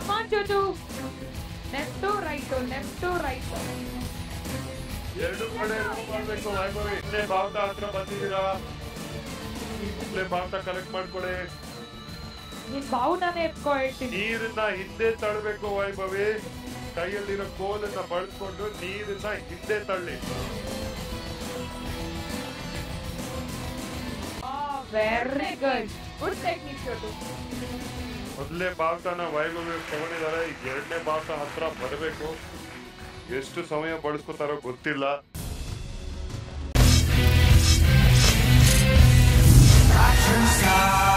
Come on, Chochu. Left to right, left to right. ಎರಡು ಕಡೆ ಮಾಡ್ಬೇಕು ವೈಭವಿ ಇಲ್ಲೇ ಭಾರತ ಹತ್ರ ಬಂದಿದ್ದೀರಾ ಇಲ್ಲೇ ಭಾರತ ಕಲೆಕ್ಟ್ ಮಾಡ್ಕೊಳ್ಳಿ ನೀನ್ ಬಾವುಟನೇ ಎತ್ಕೊ ಹೇಳ್ತೀನಿ ನೀರನ್ನ ಹಿಂದೆ ತಳ್ಳಬೇಕು ವೈಭವಿ ಕೈಯಲ್ಲಿರೋ ಕೋಲನ್ನ ಬಳಸ್ಕೊಂಡು ನೀರನ್ನ ಹಿಂದೆ ತಳ್ಳಿ very good good technique Chotu ಮೊದಲೇ ಭಾರತನ ವೈಭವಿ ತಗೊಂಡಿದ್ದಾರೆ ಎರಡನೇ ಭಾರತ ಹತ್ರ ಬರಬೇಕು ಎಷ್ಟು ಸಮಯ ಬಳಸ್ಕೊತಾರೋ ಗೊತ್ತಿಲ್ಲ Action star